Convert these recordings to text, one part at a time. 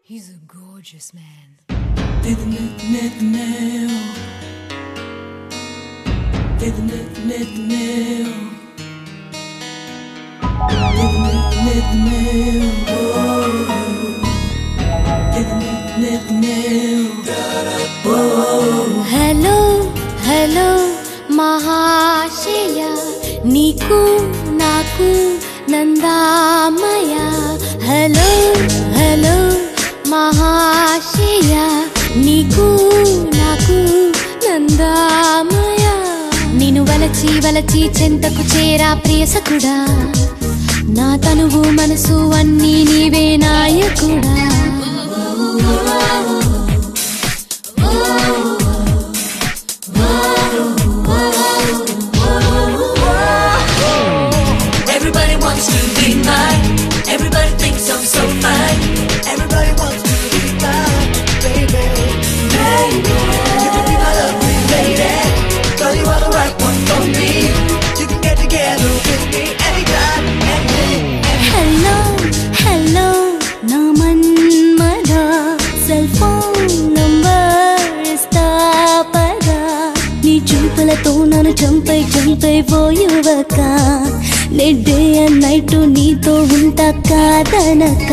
He's a gorgeous man. Hello hello మహాశయ నీకు నాకు నందామయ హలో హలో మహాశయ నీకు నాకు నందామయ నిన్ను వలచి వలచి చెంతకు చేరా ప్రియసకుడా నా తనువు మనసు అన్నీ నీవే నాయకుడా Everybody wants to be mine. Everybody thinks I'm so fine. Everybody wants to be mine, baby. Baby, you can be my lovely lady. Girl, you are the right one for me. You can get together with me anytime, any hello hello నా Manmatha cell phone number ఇస్తా పదా నీ చూపులతో నన్ను చంపై చంపై పోయువక నే day and night నీతో ఉంటా కాదనక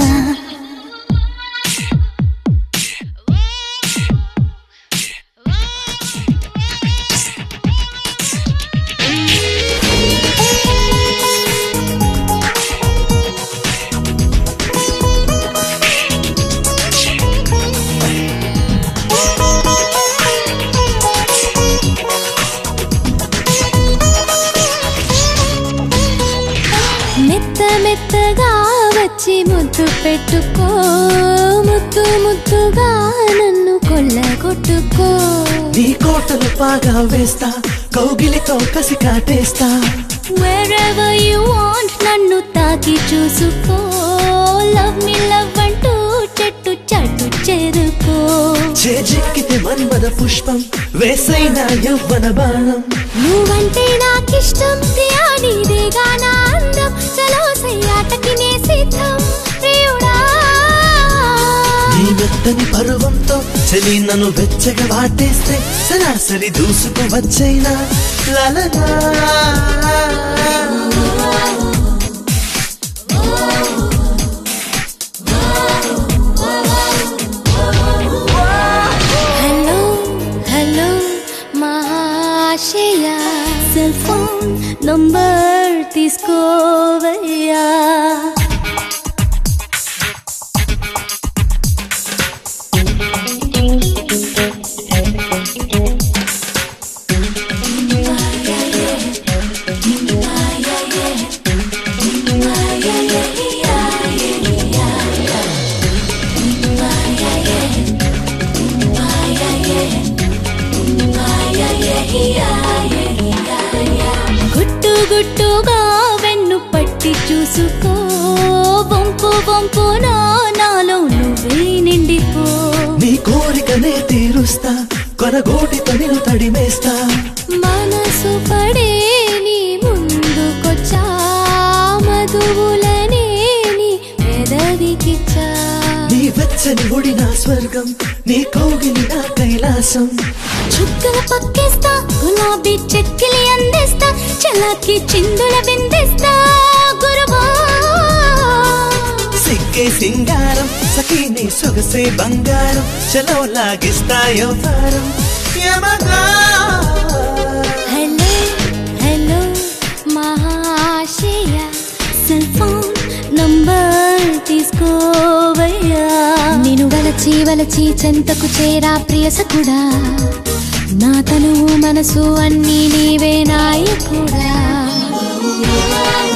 మెత్త మెత్తగా వచ్చి ముద్దు పెట్టుకో ముద్దు ముద్దుగా నన్ను కొల్ల కొట్టుకో నీ కోటలు బాగా వేస్తా కౌగిలితో కసి కాటేస్తా Wherever you want నన్ను తాకి చూసుకో లవ్ మీ లవ్ అంటూ చెట్టు చట్టు చేరుకో చేజిక్కితే మన్మద పుష్పం వేసైన యవ్వన బాణం నువ్వంటే నాకిష్టం ప్రియా నీదేగా నా అందం చలో సయ్యాటకి నే సిద్ధం ప్రియుడా నీ మెత్తని పరువంతో చలి నన్ను వెచ్చగా వాటేస్తే సరాసరి దూసుకు వచ్చైనా లలనా హలో హలో మహాశయ సెల్ ఫోన్ నంబర్ తీసుకోవయ్యా గుట్టు గుట్టుగా వెన్ను పట్టి చూసుకో వంపు వంపున నాలో నువ్వే నిండిపో నీ కోరికనే తీరుస్తా కొనగోటితో నిన్ను తడిమేస్తా మనసు పడే నీ ముందుకొచ్చా మధువులనే నీ పెదవికిచ్చా నీ వెచ్చని ఒడి నా స్వర్గం నీ కౌగిలి నా కైలాసం చుక్కల పక్కేస్తా గులాబీ చెక్కిలి అందిస్తా చలాకి చిందుల బిందిస్తా గురువా సిగ్గే సింగారం సఖీ నీ సొగసే బంగారం చలో లాగిస్తా యవ్వారం యమగా హలో హలో మహాశయ సెల్ ఫోన్ నంబర్ తీసుకోవయ్యా నేను వలచి వలచి చెంతకు చేరా ప్రియసకుడా నా తనువు మనసు అన్నీ నీవే నాయకుడా